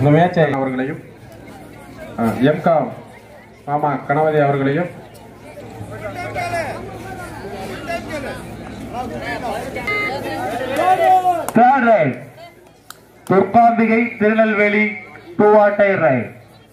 இந்த மேட்சை அவர்களையும் எம்கா மாமா கணபதி அவர்களையும் தேர்ட் ரைட் துர்காம்பிகை திருநெல்வேலி பூவாட்டை ரைட்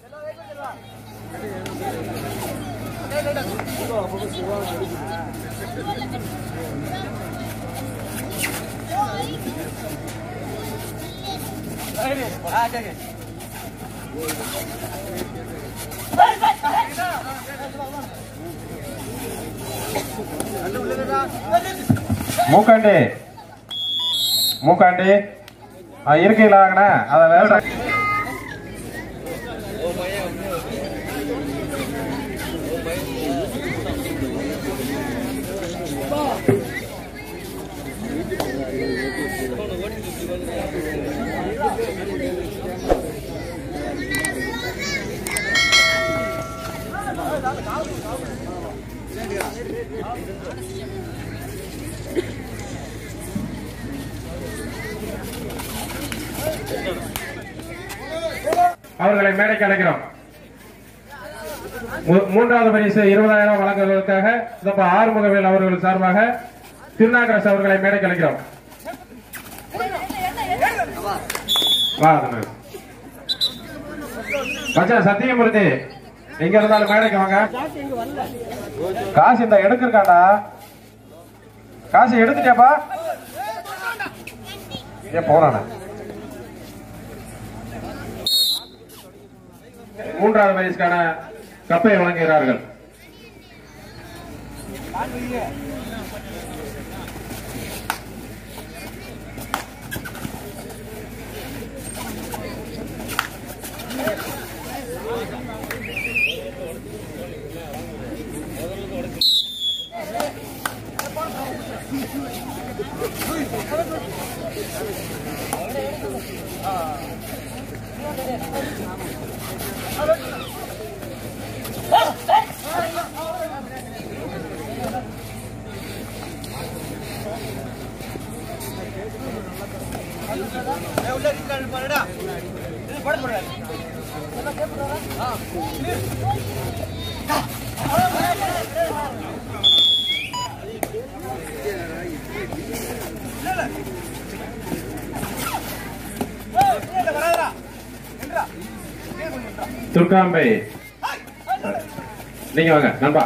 மூக்காண்டி மூக்காண்டி ஆ, இருக்கீங்களாங்கண்ணா அதை வேலை அவர்களை மேடைக்கு அழைக்கிறோம் மூ- மூன்றாவது பரிசு இருபதாயிரம் வழங்குவதற்காக இந்த ஆறுமுகவேல் அவர்கள் சார்பாக திருநாகரசு அவர்களை மேடைக்கு அழைக்கிறோம் வா அண்ணா. மச்சான் சத்தியமூர்த்தி எங்க இருந்தாலும் மேடைக்கு வாங்க காசு இந்த எடுக்கிருக்காண்டா காசு எடுத்துட்டியாப்பா ஏன் போறானே மூன்றாவது பரிசுக்கான கப்பை வழங்குகிறார்கள் துர்காம்பை நீங்க வாங்க நண்பா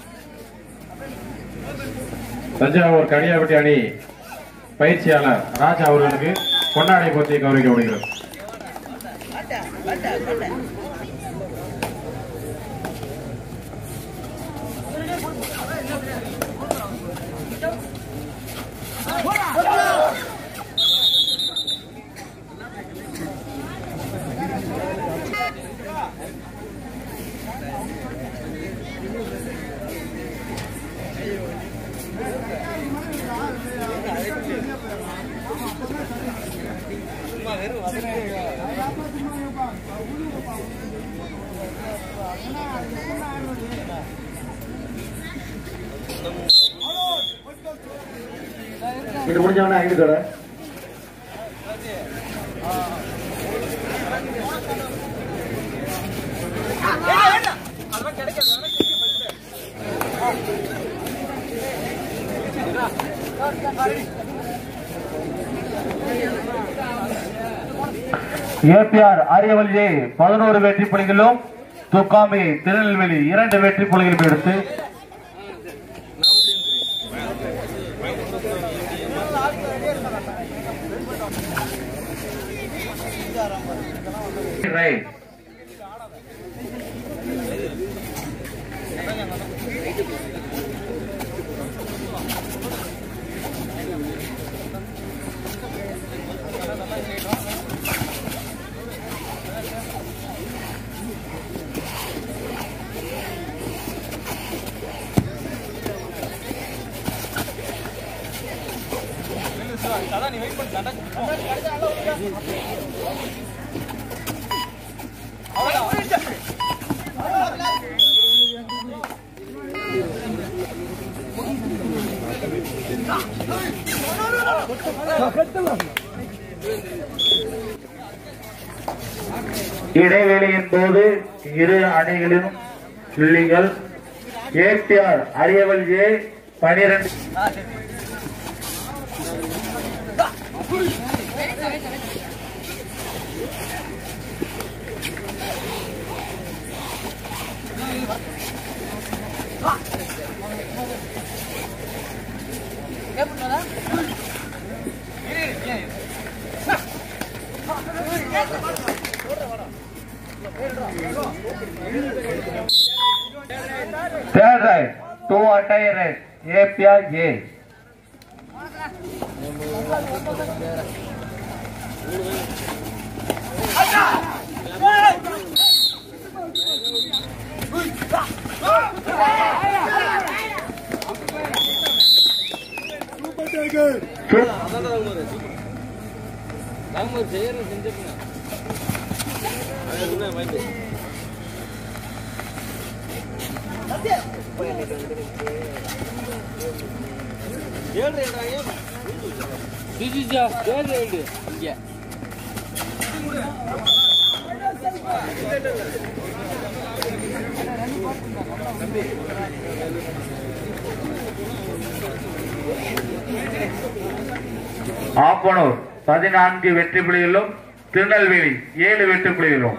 தஞ்சாவூர் கனியாபட்டி அணி பயிற்சியாளர் ராஜா அவர்களுக்கு பொன்னாடை போத்தி கௌரவிக்கப்படுகிறது இது முடிஞ்சவன ஐநூறு ஏபிஆர் ஆரியவல்லியை பதினோரு வெற்றி புள்ளிகளும் துக்காமி திருநெல்வேலி இரண்டு வெற்றி புள்ளிகளும் எடுத்து ரைட் இடைவேளையின் போது இரு அணிகளிலும் புள்ளிகள் ஏடிஆர் அரியவல் ஏ பனிரெண்டு Third right, two attire right, APR A. நம்ம செய்யறது செஞ்சிருக்கேன் என்ன வாங்கி டிஜிஜா ஏழு ஏழு இங்கே ஆப்பனூர் பதினான்கு வெற்றி புள்ளிகளும் திருநெல்வேலி ஏழு வெற்றி புள்ளிகளும்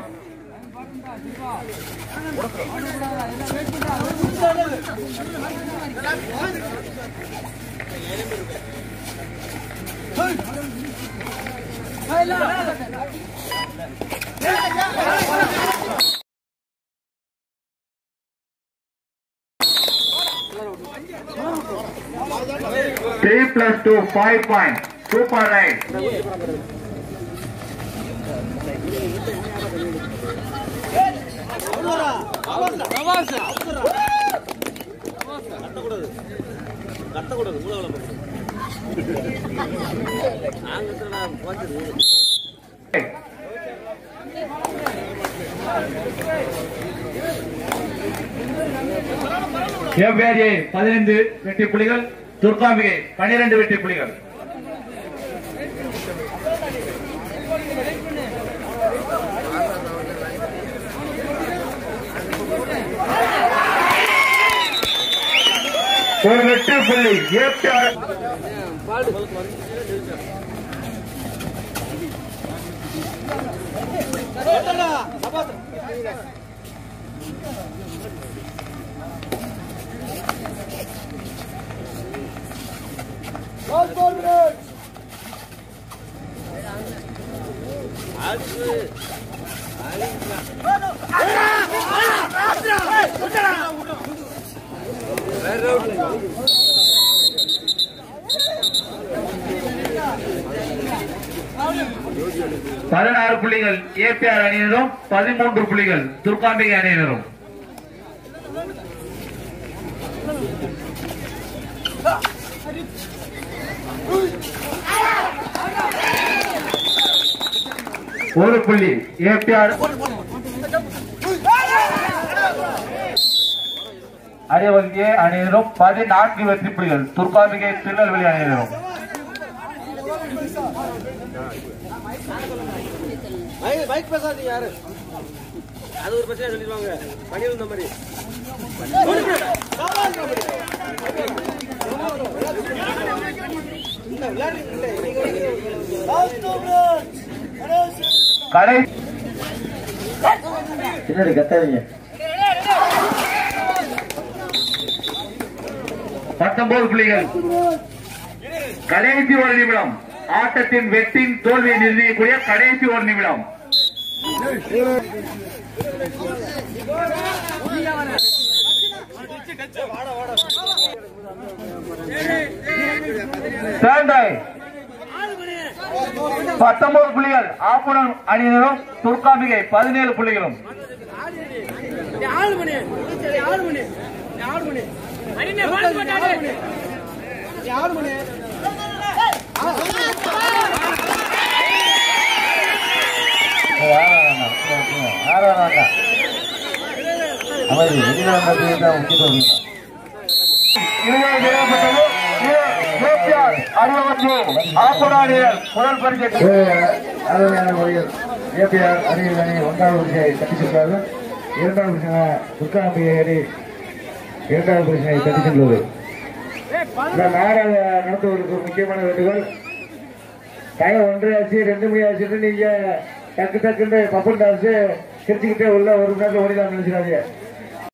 three plus two five point super right கத்தக்கூடாது மூலவளம் நாங்க நான் பார்த்தது கேபிஆர்ஏ பதினைந்து வெற்றி புள்ளிகள் துர்காம்பிகை பனிரெண்டு வெற்றி புள்ளிகள் ஒரு வெற்றி புள்ளி ஏபிஆர் பாடு பதினாறு புள்ளிகள் ஏபிஆர் அணியினரும் பதிமூன்று புள்ளிகள் துர்காம்பிகை அணியினரும் ஒரு புள்ளி ஏபிஆர் அரியவல்கிய அணியினரும் பதினான்கு வெற்றி புள்ளிகள் துர்காம்பிகை திருநெல்வேலி அணியினரும் பைக் பைக் பேசாதீங்க யாரு அது ஒரு பிரச்சனை சொல்லிடுவாங்க பண்ணியிருந்த மாதிரி கடை பின்னாடி கத்தாதீங்க பத்தொன்பது புள்ளிகள் கடைசி ஒரு நிமிடம் ஆட்டத்தின் வெற்றின் தோல்வியை நிர்ணயிக்கக்கூடிய கடைசி ஒரு நிமிடம் தேங்காய் பத்தொன்பது புள்ளிகள் ஆப்புணம் அணியினரும் துர்காம்பிகை பதினேழு புள்ளிகளும் ஆறு மணி ஆறு மணி ஆறு மணி அடினே பால் போட்டாரு ஆறு மணி அமைதி வெளியில வந்த பேர் தான் முக்கியத்துவம் இறுதியாக நிறைவேற்றப்பட்டது கேபிஆர் அரியவத்தி ஆப்புண அணியினர் முதல் பரிசு அருமையான முறையில் ஏபிஆர் அணியில் அணி ஒன்றாவது பரிசை தட்டி சென்றார்கள் இரண்டாவது பரிசாக துர்காம்பி அணி இரண்டாவது பரிசை தட்டி சென்றது இந்த நாடாக நடத்துவதற்கு ஒரு முக்கியமான வேண்டுகோள் டைம் ஒன்றரை ஆச்சு ரெண்டு மணி ஆச்சுன்னு நீங்க டக்கு டக்குன்னு பப்பன் டான்ஸ் சிரிச்சுக்கிட்டே உள்ள ஒரு மணி நேரத்தில் ஓடிதான் நினைச்சிடாதீங்க